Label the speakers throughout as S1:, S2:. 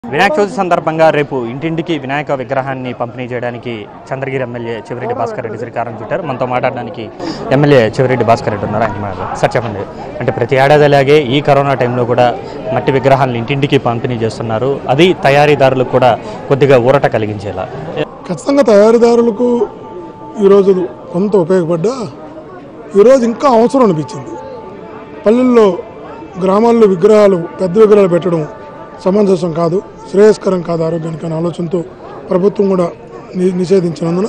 S1: వినాయక చవితి సందర్భంగా రేపు ఇంటింటికి వినాయక విగ్రహాన్ని పంపిణీ చేయడానికి చంద్రగిరి ఎమ్మెల్యే చెవిరెడ్డి భాస్కర్ రెడ్డి శ్రీకారం చుట్టారు మనతో మాట్లాడడానికి ఎమ్మెల్యే చెవిరెడ్డి భాస్కర్ రెడ్డి ఉన్నారు ఆయన మాట్లాడారు. సార్ చెప్పండి అంటే ప్రతి ఏడాది అలాగే ఈ కరోనా టైంలో కూడా మట్టి విగ్రహాలను ఇంటింటికి పంపిణీ చేస్తున్నారు అది తయారీదారులకు కూడా కొద్దిగా ఊరట కలిగించేలా
S2: ఖచ్చితంగా తయారీదారులకు ఈరోజు కొంత ఉపయోగపడ్డా ఈరోజు ఇంకా అవసరం అనిపించింది పల్లెల్లో గ్రామాల్లో విగ్రహాలు పెద్ద విగ్రహాలు పెట్టడం సమంజసం కాదు శ్రేయస్కరం కాదు ఆరోగ్యానికి అనే ఆలోచనతో ప్రభుత్వం కూడా ని- నిషేధించినందున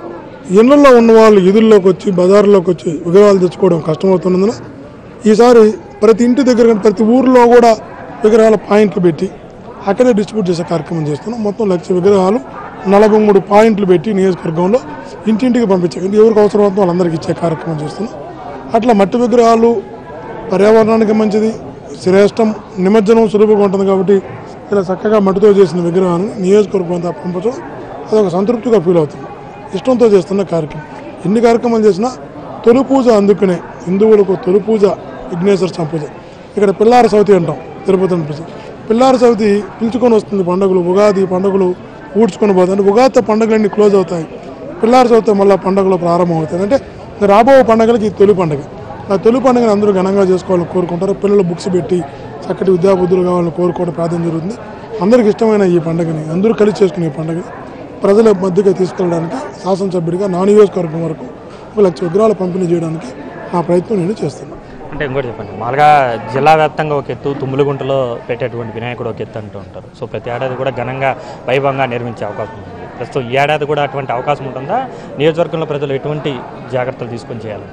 S2: ఇళ్లలో ఉన్న వాళ్ళు ఈదుల్లోకి వచ్చి బజార్లోకి వచ్చి విగ్రహాలు తెచ్చుకోవడం కష్టమవుతున్నందున ఈసారి ప్రతి ఇంటి దగ్గర కానీ ప్రతి ఊర్లో కూడా విగ్రహాల పాయింట్లు పెట్టి అక్కడే డిస్ట్రిబ్యూట్ చేసే కార్యక్రమం చేస్తున్నాం మొత్తం లక్ష విగ్రహాలు నలభై మూడు పాయింట్లు పెట్టి నియోజకవర్గంలో ఇంటింటికి పంపించే ఎవరికి అవసరం అవుతుందో వాళ్ళందరికీ ఇచ్చే కార్యక్రమం చేస్తున్నాం అట్లా మట్టి విగ్రహాలు పర్యావరణానికి మంచిది శ్రేష్టం నిమజ్జనం సులభంగా ఉంటుంది కాబట్టి ఇలా చక్కగా మట్టితో చేసిన విగ్రహాన్ని నియోజకవర్గం అంతా పంపడం అదొక సంతృప్తిగా ఫీల్ అవుతుంది ఇష్టంతో చేస్తున్న కార్యక్రమం ఎన్ని కార్యక్రమాలు చేసినా తొలి పూజ అందుకునే హిందువులకు తొలి పూజ విఘ్నేశ్వర స్వామి పూజ ఇక్కడ పిల్లార సౌతి అంటాం తిరుపతి పూజ పిల్లార సౌతి పిలుచుకొని వస్తుంది పండుగలు ఉగాది పండుగలు ఊడ్చుకొని పోతాయి అంటే ఉగాది పండుగలన్నీ క్లోజ్ అవుతాయి పిల్లార చవితి మళ్ళీ పండుగలు ప్రారంభం అవుతాయి అంటే రాబో పండుగలకి ఇది తొలి పండుగ ఆ తొలి పండుగను అందరూ ఘనంగా చేసుకోవాలని కోరుకుంటారు పిల్లలు బుక్స్ పెట్టి చక్కటి విద్యాబుద్ధులు కావాలని కోరుకోవడం ప్రార్థన జరుగుతుంది అందరికి ఇష్టమైన ఈ పండుగని అందరూ కలిసి చేసుకునే ఈ పండుగని ప్రజల మధ్యగా తీసుకెళ్ళడానికి శాసనసభ్యుడిగా నా నియోజకవర్గం వరకు ఒక లక్ష విగ్రహాలు పంపిణీ చేయడానికి నా ప్రయత్నం నేను చేస్తున్నాను
S1: అంటే ఇంకోటి చెప్పండి మామూలుగా జిల్లా వ్యాప్తంగా ఒక ఎత్తు తుమ్ములగుంటలో పెట్టేటువంటి వినాయకుడు ఒక ఎత్తు అంటూ ఉంటారు సో ప్రతి ఏడాది కూడా ఘనంగా వైభవంగా నిర్మించే అవకాశం ఉంది ప్రస్తుతం ఈ ఏడాది కూడా అటువంటి అవకాశం ఉంటుందా నియోజకవర్గంలో ప్రజలు ఎటువంటి జాగ్రత్తలు తీసుకొని చేయాలి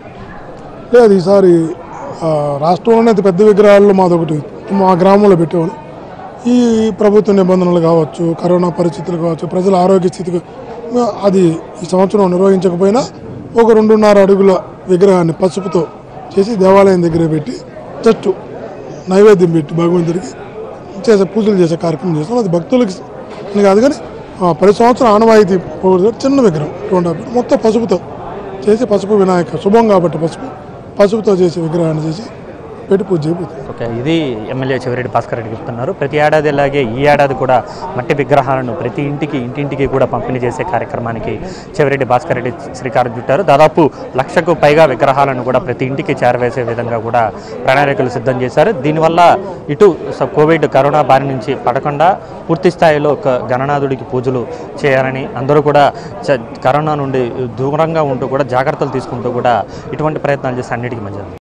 S2: లేదు ఈసారి ఆ, రాష్ట్రంలోనే అతి పెద్ద విగ్రహాల్లో మాదొకటి మా గ్రామంలో పెట్టేవాళ్ళు ఈ ప్రభుత్వ నిబంధనలు కావచ్చు కరోనా పరిస్థితులు కావచ్చు ప్రజల ఆరోగ్య స్థితికి ఆ, అది ఈ సంవత్సరం నిర్వహించకపోయినా ఒక రెండున్నర అడుగుల విగ్రహాన్ని పసుపుతో చేసి దేవాలయం దగ్గర పెట్టి జస్ట్ నైవేద్యం పెట్టి భగవంతుడికి చేసే పూజలు చేసే కార్యక్రమం చేస్తాం అది భక్తులకి అని కాదు కానీ ఆ, ప్రతి సంవత్సరం ఆనవాయితీ పోగొట్టు చిన్న విగ్రహం టూ అండ్ హాఫ్ ఫీట్. మొత్తం పసుపుతో చేసి పసుపు వినాయక శుభం కాబట్టి పసుపు పసుపుతో చేసే విగ్రహాన్ని చేసి పెట్టి పూజ చేయబోతుంది
S1: ఓకే ఇది ఎమ్మెల్యే చెవిరెడ్డి భాస్కర్ రెడ్డి చెప్తున్నారు ప్రతి ఏడాది అలాగే ఈ ఏడాది కూడా మట్టి విగ్రహాలను ప్రతి ఇంటికి ఇంటింటికి కూడా పంపిణీ చేసే కార్యక్రమానికి చెవిరెడ్డి భాస్కర్ రెడ్డి శ్రీకారం చుట్టారు దాదాపు లక్షకు పైగా విగ్రహాలను కూడా ప్రతి ఇంటికి చేరవేసే విధంగా కూడా ప్రణాళికలు సిద్ధం చేశారు దీనివల్ల ఇటు స- కోవిడ్ కరోనా బారి నుంచి పడకుండా పూర్తి స్థాయిలో ఒక గణనాథుడికి పూజలు చేయాలని అందరూ కూడా చ- కరోనా నుండి దూరంగా ఉంటూ కూడా జాగ్రత్తలు తీసుకుంటూ కూడా ఇటువంటి ప్రయత్నాలు చేసి అన్నిటికీ మంచిది